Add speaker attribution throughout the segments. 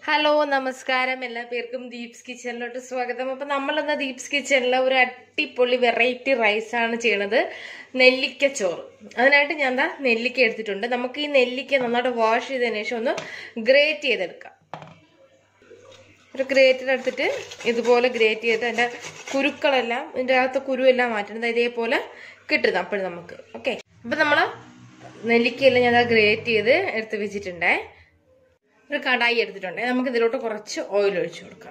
Speaker 1: hello നമസ്കാരം എല്ലാ പേർക്കും ദീപ്സ് കിച്ചണിലോട്ട് സ്വാഗതം അപ്പൊ നമ്മളിന്ന് ദീപ്സ് കിച്ചണിലെ ഒരു അടിപൊളി വെറൈറ്റി റൈസ് ആണ് ചെയ്യണത് നെല്ലിക്ക ചോറ് അതിനായിട്ട് ഞാൻ എന്താ നെല്ലിക്ക എടുത്തിട്ടുണ്ട് നമുക്ക് ഈ നെല്ലിക്ക നന്നായിട്ട് വാഷ് ചെയ്തതിനു ശേഷം ഒന്ന് ഗ്രേറ്റ് ചെയ്തെടുക്കാം ഒരു ഗ്രേറ്റർ എടുത്തിട്ട് ഇതുപോലെ ഗ്രേറ്റ് ചെയ്തിട്ട് അതിന്റെ കുരുക്കളെല്ലാം ഇതിന്റെ അകത്ത് കുരുവെല്ലാം മാറ്റുന്നത് ഇതേപോലെ കിട്ടുന്നത് അപ്പോഴും നമുക്ക് ഓക്കെ അപ്പൊ നമ്മള് നെല്ലിക്കയെല്ലാം ഞാൻ ഗ്രേറ്റ് ചെയ്ത് എടുത്ത് വെച്ചിട്ടുണ്ടേ ഒരു കടായി എടുത്തിട്ടുണ്ട് നമുക്ക് ഇതിലോട്ട് കുറച്ച് ഓയിൽ ഒഴിച്ചു കൊടുക്കാം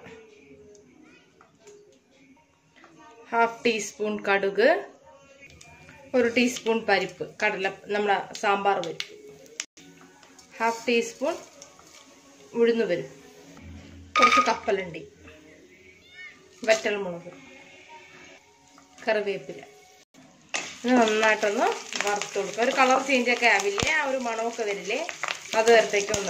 Speaker 1: ഹാഫ് ടീസ്പൂൺ കടുക് ഒരു ടീസ്പൂൺ പരിപ്പ് കടല നമ്മളെ സാമ്പാർ പരിപ്പ് ഹാഫ് ടീസ്പൂൺ ഉഴുന്ന് പരിപ്പ് കുറച്ച് കപ്പലണ്ടി വറ്റൽമുളക് കറിവേപ്പില ഇത് നന്നായിട്ടൊന്ന് വറുത്ത് കൊടുക്കുക ഒരു കളർ ചേഞ്ച് ഒക്കെ ആവില്ലേ ആ ഒരു മണമൊക്കെ വരില്ലേ അത് വരത്തേക്ക് ഒന്ന്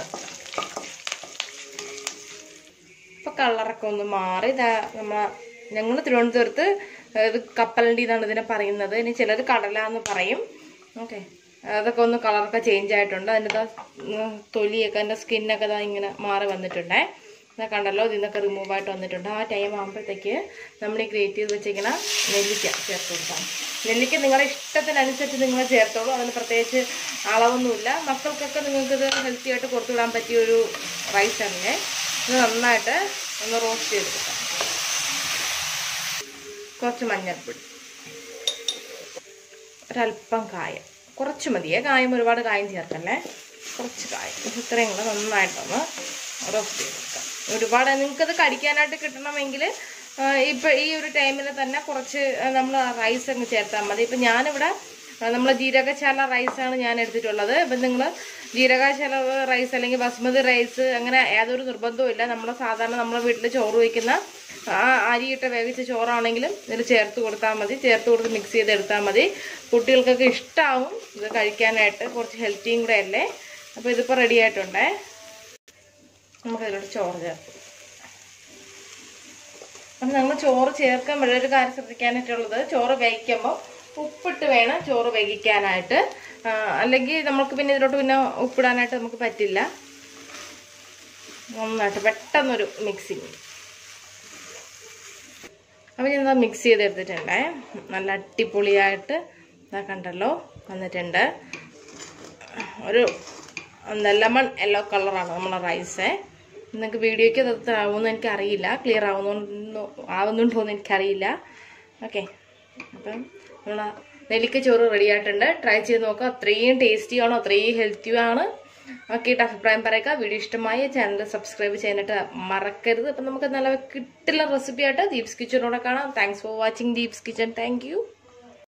Speaker 1: ഇപ്പൊ കളറൊക്കെ ഒന്ന് മാറി ഇതാ നമ്മളെ ഞങ്ങൾ തിരുവനന്തപുരത്ത് ഇത് കപ്പലണ്ടി എന്നാണ് ഇതിനെ പറയുന്നത് ഇനി ചിലർ കടല എന്ന് പറയും ഓക്കെ അതൊക്കെ ഒന്ന് കളറൊക്കെ ചേഞ്ച് ആയിട്ടുണ്ട് അതിൻ്റെ ദാ, ഉം, തൊലിയൊക്കെ അതിൻ്റെ സ്കിന്നൊക്കെ ഇതാ ഇങ്ങനെ മാറി വന്നിട്ടുണ്ടേ ഇതാ കണ്ടല്ലോ ഇതിൽ നിന്നൊക്കെ റിമൂവ് ആയിട്ട് വന്നിട്ടുണ്ട് ആ ടൈം ആകുമ്പോഴത്തേക്ക് നമ്മൾ ഈ ഗ്രേറ്റ് ചെയ്ത് വെച്ചിരിക്കുന്ന നെല്ലിക്ക ചേർത്ത് കൊടുക്കാം നെല്ലിക്ക നിങ്ങളുടെ ഇഷ്ടത്തിനനുസരിച്ച് നിങ്ങൾ ചേർത്തോളൂ അതിന് പ്രത്യേകിച്ച് അളവൊന്നുമില്ല മക്കൾക്കൊക്കെ നിങ്ങൾക്ക് ഇത് ഹെൽത്തി ആയിട്ട് കൊടുത്തു വിടാൻ പറ്റിയ ഒരു റൈസ് തന്നെ ഇത് നന്നായിട്ട് ഒന്ന് റോസ്റ്റ് ചെയ്തെടുക്കാം കുറച്ച് മഞ്ഞൾപ്പൊടി ഒരല്പം കായം കുറച്ച് മതിയേ കായം ഒരുപാട് കായം ചേർക്കല്ലേ കുറച്ച് കായം ഇത് ഇത്രയും കൂടെ നന്നായിട്ടൊന്ന് റോസ്റ്റ് ചെയ്തെടുക്കാം ഒരുപാട് നിങ്ങൾക്കത് കടിക്കാനായിട്ട് കിട്ടണമെങ്കിൽ ഇപ്പം ഈ ഒരു ടൈമിൽ തന്നെ കുറച്ച് നമ്മൾ റൈസ് അങ്ങ് ചേർത്താൽ മതി ഇപ്പം ഞാനിവിടെ നമ്മൾ ജീരകശാല റൈസാണ് ഞാൻ എടുത്തിട്ടുള്ളത് ഇപ്പം നിങ്ങൾ ജീരകശാല റൈസ് അല്ലെങ്കിൽ ബസ്മതി റൈസ് അങ്ങനെ യാതൊരു നിർബന്ധവും ഇല്ല നമ്മൾ സാധാരണ നമ്മളെ വീട്ടിൽ ചോറ് വയ്ക്കുന്ന ആ അരിയിട്ട് വേവിച്ച ചോറാണെങ്കിലും ഇതിൽ ചേർത്ത് കൊടുത്താൽ മതി ചേർത്ത് കൊടുത്ത് മിക്സ് ചെയ്തെടുത്താൽ മതി കുട്ടികൾക്കൊക്കെ ഇഷ്ടമാവും ഇത് കഴിക്കാനായിട്ട് കുറച്ച് ഹെൽത്തിയും കൂടെ അല്ലേ അപ്പോൾ ഇതിപ്പോൾ റെഡി ആയിട്ടുണ്ടേ നമുക്ക് ഇതിലോട്ട് ചോറ് ചേർക്കും അപ്പം നമ്മൾ ചോറ് ചേർക്കുമ്പോൾ ഒരു കാര്യം ശ്രദ്ധിക്കാനായിട്ടുള്ളത് ചോറ് വേവിക്കുമ്പോൾ ഉപ്പിട്ട് വേണം ചോറ് വേവിക്കാനായിട്ട് ആ, അല്ലെങ്കിൽ നമുക്ക് പിന്നെ ഇതിലോട്ട് പിന്നെ ഉപ്പിടാനായിട്ട് നമുക്ക് പറ്റില്ല നന്നായിട്ട് പെട്ടെന്നൊരു മിക്സിങ് അപ്പം ഞാൻ മിക്സ് ചെയ്തെടുത്തിട്ടുണ്ടേ നല്ല അടിപൊളിയായിട്ട് ഇതാ കണ്ടല്ലോ വന്നിട്ടുണ്ട് ഒരു എന്താ ലെമൺ യെല്ലോ കളറാണ് നമ്മളെ റൈസ് നിങ്ങൾക്ക് വീഡിയോയ്ക്ക് അത് ആവുമെന്ന് എനിക്കറിയില്ല ക്ലിയർ ആവുന്നുണ്ടോ ആവുന്നുണ്ടോ എന്ന് എനിക്കറിയില്ല ഓക്കെ അപ്പം നമ്മളെ നെല്ലിക്ക ചോറ് റെഡി ആയിട്ടുണ്ട് ട്രൈ ചെയ്ത് നോക്കുക അത്രയും ടേസ്റ്റിയാണോ അത്രയും ഹെൽത്തിയാണ് ഓക്കെ അഭിപ്രായം പറയുക വീഡിയോ ഇഷ്ടമായ ചാനൽ സബ്സ്ക്രൈബ് ചെയ്യാനായിട്ട് മറക്കരുത് അപ്പം നമുക്ക് നല്ല കിട്ടില്ല റെസിപ്പി ആയിട്ട് ദീപ്സ് കിച്ചനോടെ കാണാം thanks for watching Deep's kitchen thank